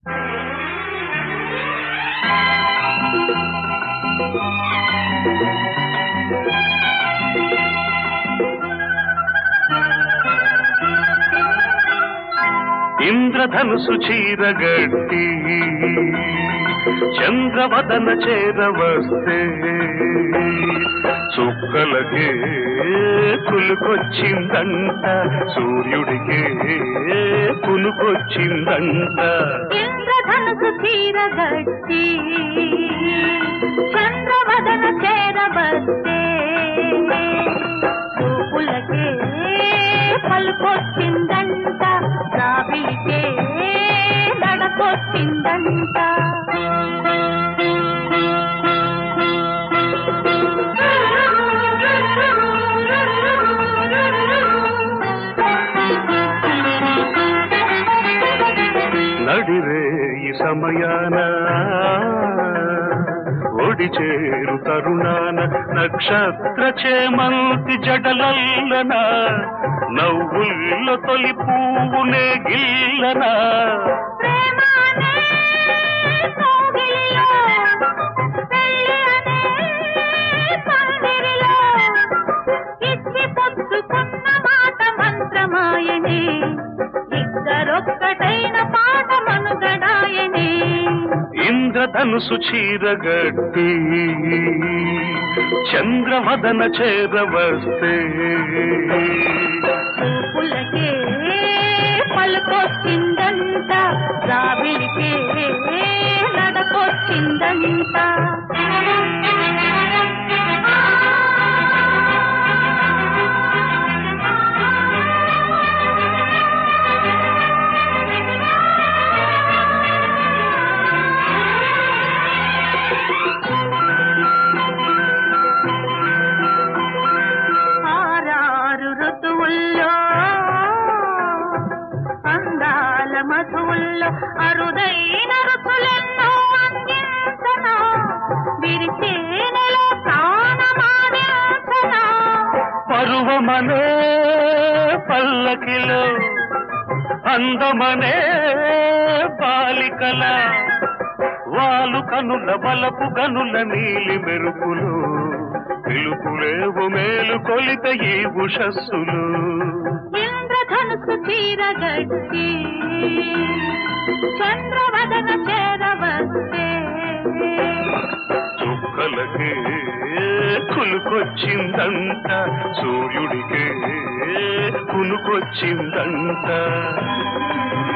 ఇంద్రధనుసు చీరగట్టి చంద్రవదన చేరవస్తే చుక్కలకే కులుకొచ్చిందంట సూర్యుడికే కునుకొచ్చిందంట ఇంద్రధనుసు చీరగట్టి చంద్రవదన చేరబస్తే చూపులకే పలుకొచ్చిందంట రావిలికే నడకొచ్చిందంట నడిరే ఈ సమయాన ఒడి చేరు తరుణాన నక్షత్ర చేమంతి జడలల్లన నవ్వుల్లో తొలి పువ్వునే గిల్లనా ప్రేమానే కోగిలిలో, పెళ్ళి అనే పందిరిలో, ఇచ్చి పుచ్చుకున్న మాట మంత్రమాయనే ఇద్దరొక్కటైన పాట మనుగడాయనే ఇంద్రధనుసు చీరగట్టి చంద్రవదన చేరవస్తే చూపులకే పలుకొచ్చిందంట రావిలికే నడకొచ్చిందంట ఆరారు ఋతువుల్లో అందాల మధువుల్లో అరుదైన రుచులెన్నో అందించనా విరిచేనెలో ప్రాణమాదించనా పరువమనే పల్లకిలో అందమనే బాలికల వాలు కనుల బలపు గనుల నీలి మెరుపులు పిలుపులేవు మేలు కొలిత ఈ ఉషస్సులు ఇంద్రధనుసు చీరగట్టి చంద్రవదన చేరవస్తే చుక్కలకే కులుకొచ్చిందంట సూర్యుడికే కునుకొచ్చిందంట